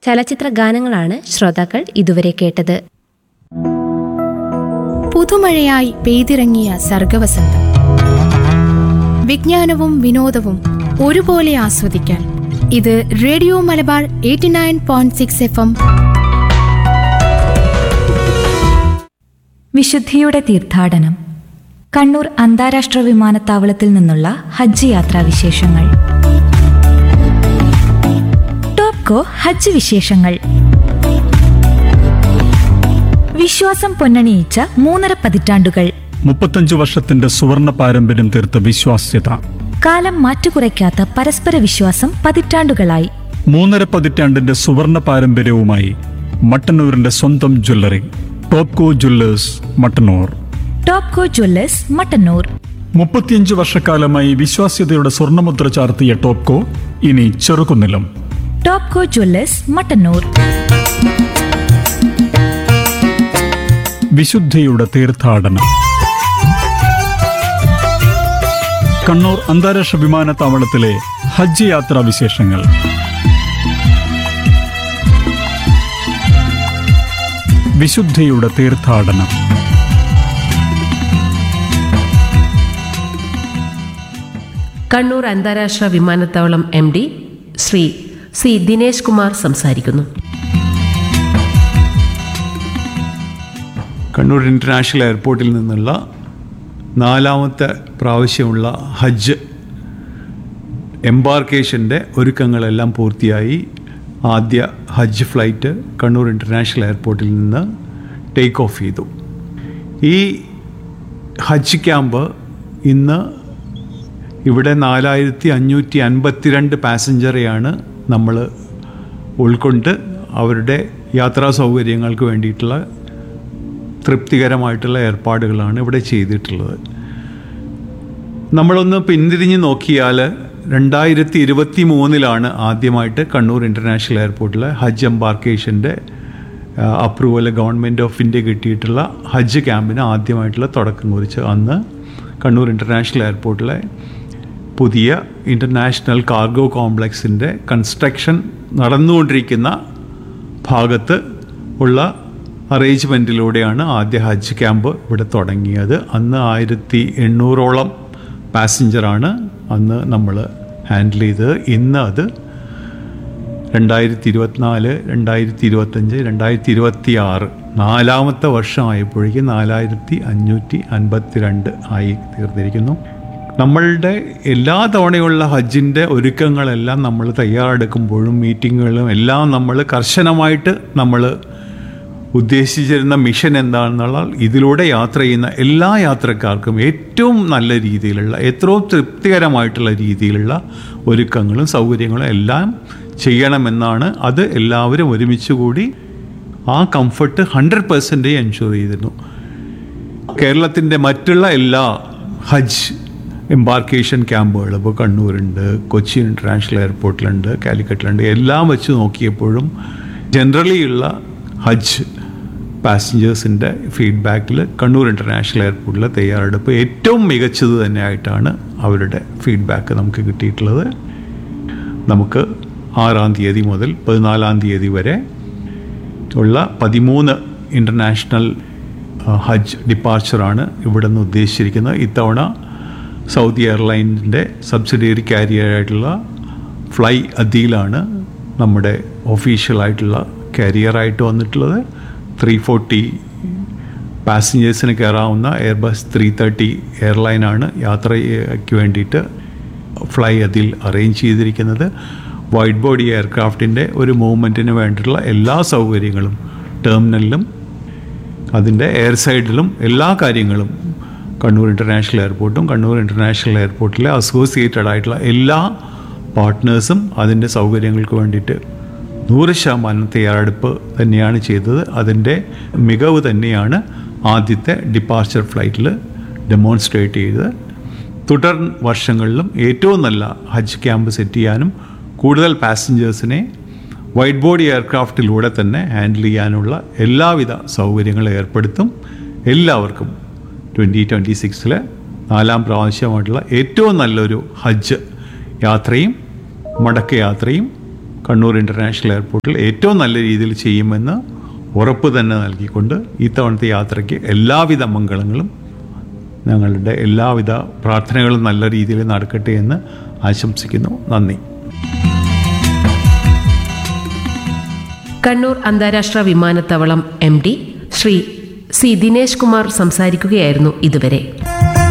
ചലച്ചിത്ര ഗാനങ്ങളാണ് ശ്രോതാക്കൾ ഇതുവരെ കേട്ടത് പുതുമഴയായി പെയ്തിറങ്ങിയ സർഗവസന്തം വിജ്ഞാനവും വിനോദവും ഒരുപോലെ ആസ്വദിക്കാൻ ഇത് radio Malabar eighty nine point six F M വിശുദ്ധിയുടെ തീർത്ഥാടനം കണ്ണൂർ അന്താരാഷ്ട്ര വിമാനത്താവളത്തിൽ നിന്നുള്ള ഹജ്ജ് യാത്രാ വിശേഷങ്ങൾ ടോപ്കോ ഹജ്ജ് വിശേഷങ്ങൾ വിശ്വാസം പൊന്നണിയിച്ച മൂന്നര പതിറ്റാണ്ടുകൾ മുപ്പത്തഞ്ചു വർഷത്തിന്റെ സുവർണ പാരമ്പര്യം തീർത്ത വിശ്വാസ്യത കാലം മാറ്റുകുറയ്ക്കാത്ത പരസ്പര വിശ്വാസം പതിറ്റാണ്ടുകളായി മൂന്നര പതിറ്റാണ്ടിന്റെ സുവർണ പാരമ്പര്യവുമായി മട്ടന്നൂരിന്റെ സ്വന്തം jewellery Topco jewellers Mattannur Topco jewellers Mattannur മുപ്പത്തിയഞ്ച് വർഷക്കാലമായി വിശ്വാസ്യതയുടെ സ്വർണ്ണമുദ്ര ചാർത്തിയ ടോപ്കോ ഇനി ചെറുകുന്നിലും ടോപ്കോ ജ്വല്ലേഴ്സ് മട്ടന്നൂർ വിശുദ്ധിയുടെ തീർത്ഥാടനം കണ്ണൂർ അന്താരാഷ്ട്ര വിമാനത്താവളത്തിലെ ഹജ്ജ് യാത്രാ വിശേഷങ്ങൾ വിശുദ്ധിയുടെ തീർത്ഥാടനം കണ്ണൂർ അന്താരാഷ്ട്ര വിമാനത്താവളം M D Shri C Dinesh Kumar സംസാരിക്കുന്നു കണ്ണൂർ ഇൻ്റർനാഷണൽ എയർപോർട്ടിൽ നിന്നുള്ള നാലാമത്തെ പ്രാവശ്യമുള്ള ഹജ്ജ് എംബാർക്കേഷൻ്റെ ഒരുക്കങ്ങളെല്ലാം പൂർത്തിയായി ആദ്യ ഹജ്ജ് ഫ്ലൈറ്റ് കണ്ണൂർ ഇൻ്റർനാഷണൽ എയർപോർട്ടിൽ നിന്ന് ടേക്ക് ഓഫ് ചെയ്തു ഈ ഹജ്ജ് ക്യാമ്പ് ഇന്ന് ഇവിടെ നാലായിരത്തി അഞ്ഞൂറ്റി അൻപത്തിരണ്ട് പാസഞ്ചറെയാണ് നമ്മൾ ഉൾക്കൊണ്ട് അവരുടെ യാത്രാ സൗകര്യങ്ങൾക്ക് വേണ്ടിയിട്ടുള്ള തൃപ്തികരമായിട്ടുള്ള ഏർപ്പാടുകളാണ് ഇവിടെ ചെയ്തിട്ടുള്ളത് നമ്മളൊന്ന് പിന്തിരിഞ്ഞ് നോക്കിയാൽ രണ്ടായിരത്തി ഇരുപത്തി മൂന്നിലാണ് ആദ്യമായിട്ട് കണ്ണൂർ ഇൻ്റർനാഷണൽ എയർപോർട്ടിലെ ഹജ്ജ് എംബാർക്കേഷൻ്റെ അപ്രൂവൽ ഗവൺമെൻറ് ഓഫ് ഇന്ത്യ കിട്ടിയിട്ടുള്ള ഹജ്ജ് ക്യാമ്പിന് ആദ്യമായിട്ടുള്ള തുടക്കം കുറിച്ച് അന്ന് കണ്ണൂർ ഇൻ്റർനാഷണൽ എയർപോർട്ടിലെ പുതിയ ഇൻ്റർനാഷണൽ കാർഗോ കോംപ്ലക്സിൻ്റെ കൺസ്ട്രക്ഷൻ നടന്നുകൊണ്ടിരിക്കുന്ന ഭാഗത്ത് ഉള്ള അറേഞ്ച്മെൻറ്റിലൂടെയാണ് ആദ്യ ഹജ്ജ് ക്യാമ്പ് ഇവിടെ തുടങ്ങിയത് അന്ന് ആയിരത്തി എണ്ണൂറോളം പാസഞ്ചറാണ് അന്ന് നമ്മൾ ഹാൻഡിൽ ചെയ്തത് ഇന്ന് അത് രണ്ടായിരത്തി ഇരുപത്തിനാല് രണ്ടായിരത്തി ഇരുപത്തഞ്ച് രണ്ടായിരത്തി ഇരുപത്തി ആറ് നാലാമത്തെ വർഷമായപ്പോഴേക്കും നാലായിരത്തി അഞ്ഞൂറ്റി അൻപത്തിരണ്ട് ആയി തീർന്നിരിക്കുന്നു നമ്മളുടെ എല്ലാ തവണയുള്ള ഹജ്ജിൻ്റെ ഒരുക്കങ്ങളെല്ലാം നമ്മൾ തയ്യാറെടുക്കുമ്പോഴും മീറ്റിങ്ങുകളും എല്ലാം നമ്മൾ കർശനമായിട്ട് നമ്മൾ ഉദ്ദേശിച്ചിരുന്ന മിഷൻ എന്താണെന്നുള്ള ഇതിലൂടെ യാത്ര ചെയ്യുന്ന എല്ലാ യാത്രക്കാർക്കും ഏറ്റവും നല്ല രീതിയിലുള്ള എത്രയും തൃപ്തികരമായിട്ടുള്ള രീതിയിലുള്ള ഒരുക്കങ്ങളും സൗകര്യങ്ങളും എല്ലാം ചെയ്യണമെന്നാണ് അത് എല്ലാവരും ഒരുമിച്ച് കൂടി ആ കംഫർട്ട് ഹൺഡ്രഡ് പെർസെൻറ്റേജ് എൻഷുർ ചെയ്തിരുന്നു കേരളത്തിൻ്റെ മറ്റുള്ള എല്ലാ ഹജ്ജ് എംബാർക്കേഷൻ ക്യാമ്പുകൾ ഇപ്പോൾ കണ്ണൂരുണ്ട് കൊച്ചി ഇൻ്റർനാഷണൽ എയർപോർട്ടിലുണ്ട് കാലിക്കറ്റിലുണ്ട് എല്ലാം വെച്ച് നോക്കിയപ്പോഴും ജനറലി ഉള്ള ഹജ്ജ് പാസഞ്ചേഴ്സിൻ്റെ ഫീഡ്ബാക്കിൽ കണ്ണൂർ ഇൻ്റർനാഷണൽ എയർപോർട്ടിലെ തയ്യാറെടുപ്പ് ഏറ്റവും മികച്ചത് തന്നെയായിട്ടാണ് അവരുടെ ഫീഡ്ബാക്ക് നമുക്ക് കിട്ടിയിട്ടുള്ളത് നമുക്ക് ആറാം തീയതി മുതൽ പതിനാലാം തീയതി വരെ ഉള്ള പതിമൂന്ന് ഇൻ്റർനാഷണൽ ഹജ്ജ് ഡിപ്പാർച്ചറാണ് ഇവിടെ നിന്ന് ഉദ്ദേശിച്ചിരിക്കുന്നത് ഇത്തവണ സൗദി എയർലൈൻസിൻ്റെ സബ്സിഡിയറി കാരിയറായിട്ടുള്ള ഫ്ലൈ അദിയിലാണ് നമ്മുടെ ഒഫീഷ്യലായിട്ടുള്ള കാരിയറായിട്ട് വന്നിട്ടുള്ളത് ത്രീ ഫോർട്ടി പാസഞ്ചേഴ്സിന് കയറാവുന്ന എയർബസ് ത്രീ തേർട്ടി എയർലൈനാണ് യാത്രയ്ക്ക് വേണ്ടിയിട്ട് ഫ്ലൈ അതിൽ അറേഞ്ച് ചെയ്തിരിക്കുന്നത് വൈറ്റ് ബോഡി എയർക്രാഫ്റ്റിൻ്റെ ഒരു മൂവ്മെൻറ്റിന് വേണ്ടിയിട്ടുള്ള എല്ലാ സൗകര്യങ്ങളും ടെർമിനലിലും അതിൻ്റെ എയർ സൈഡിലും എല്ലാ കാര്യങ്ങളും കണ്ണൂർ ഇൻ്റർനാഷണൽ എയർപോർട്ടും കണ്ണൂർ ഇൻ്റർനാഷണൽ എയർപോർട്ടിലെ അസോസിയേറ്റഡ് ആയിട്ടുള്ള എല്ലാ പാർട്ട്നേഴ്സും അതിൻ്റെ സൗകര്യങ്ങൾക്ക് വേണ്ടിയിട്ട് നൂറ് ശതമാനം തയ്യാറെടുപ്പ് തന്നെയാണ് ചെയ്തത് അതിൻ്റെ മികവ് തന്നെയാണ് ആദ്യത്തെ ഡിപ്പാർച്ചർ ഫ്ലൈറ്റിൽ ഡെമോൺസ്ട്രേറ്റ് ചെയ്തത് തുടർ വർഷങ്ങളിലും ഏറ്റവും നല്ല ഹജ്ജ് ക്യാമ്പ് സെറ്റ് ചെയ്യാനും കൂടുതൽ പാസഞ്ചേഴ്സിനെ വൈറ്റ് ബോഡി എയർക്രാഫ്റ്റിലൂടെ തന്നെ ഹാൻഡിൽ ചെയ്യാനുള്ള എല്ലാവിധ സൗകര്യങ്ങളും ഏർപ്പെടുത്തും എല്ലാവർക്കും ട്വൻറ്റി ട്വൻറ്റി സിക്സിലെ നാലാം പ്രാവശ്യമായിട്ടുള്ള ഏറ്റവും നല്ലൊരു ഹജ്ജ് യാത്രയും മടക്കയാത്രയും കണ്ണൂർ ഇൻ്റർനാഷണൽ എയർപോർട്ടിൽ ഏറ്റവും നല്ല രീതിയിൽ ചെയ്യുമെന്ന് ഉറപ്പ് തന്നെ നൽകിക്കൊണ്ട് ഇത്തവണത്തെ യാത്രയ്ക്ക് എല്ലാവിധ മംഗളങ്ങളും ഞങ്ങളുടെ എല്ലാവിധ പ്രാർത്ഥനകളും നല്ല രീതിയിൽ നടക്കട്ടെ എന്ന് ആശംസിക്കുന്നു നന്ദി കണ്ണൂർ അന്താരാഷ്ട്ര വിമാനത്താവളം M D Shri C Dinesh Kumar സംസാരിക്കുകയായിരുന്നു ഇതുവരെ